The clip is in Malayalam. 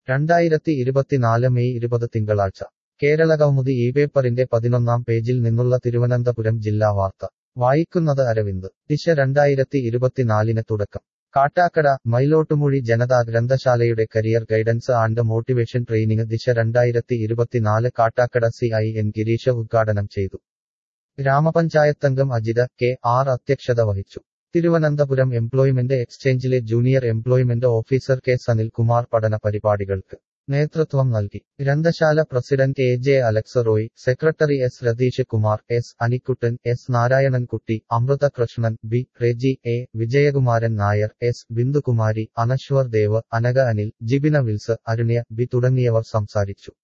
രണ്ടായിരത്തി ഇരുപത്തിനാല് മെയ് ഇരുപത് തിങ്കളാഴ്ച കേരള കൗമുദി ഈ പേപ്പറിന്റെ പതിനൊന്നാം പേജിൽ നിന്നുള്ള തിരുവനന്തപുരം ജില്ലാ വാർത്ത വായിക്കുന്നത് അരവിന്ദ് ദിശ രണ്ടായിരത്തി ഇരുപത്തിനാലിന് തുടക്കം കാട്ടാക്കട മയിലോട്ടുമൂഴി ജനതാ ഗ്രന്ഥശാലയുടെ career guidance and motivation training Disha രണ്ടായിരത്തി ഇരുപത്തിനാല് Kattakada C I N Girisha ഉദ്ഘാടനം ചെയ്തു ഗ്രാമപഞ്ചായത്തംഗം അജിത കെ ആർ അധ്യക്ഷത വഹിച്ചു തിരുവനന്തപുരം എംപ്ലോയ്മെന്റ് എക്സ്ചേഞ്ചിലെ junior employment officer K Sanilkumar പഠന പരിപാടികൾക്ക് നേതൃത്വം നൽകി ഗ്രന്ഥശാല president A J Alex Roy secretary S Ratheesh Kumar S Anikuttan S Narayanankutty Amritha Krishnan B Reji A Vijayakumaran Nair S Bindukumari Anaswar Dev Anaka Anil Jibina Wills അരുണ്യ B തുടങ്ങിയവർ സംസാരിച്ചു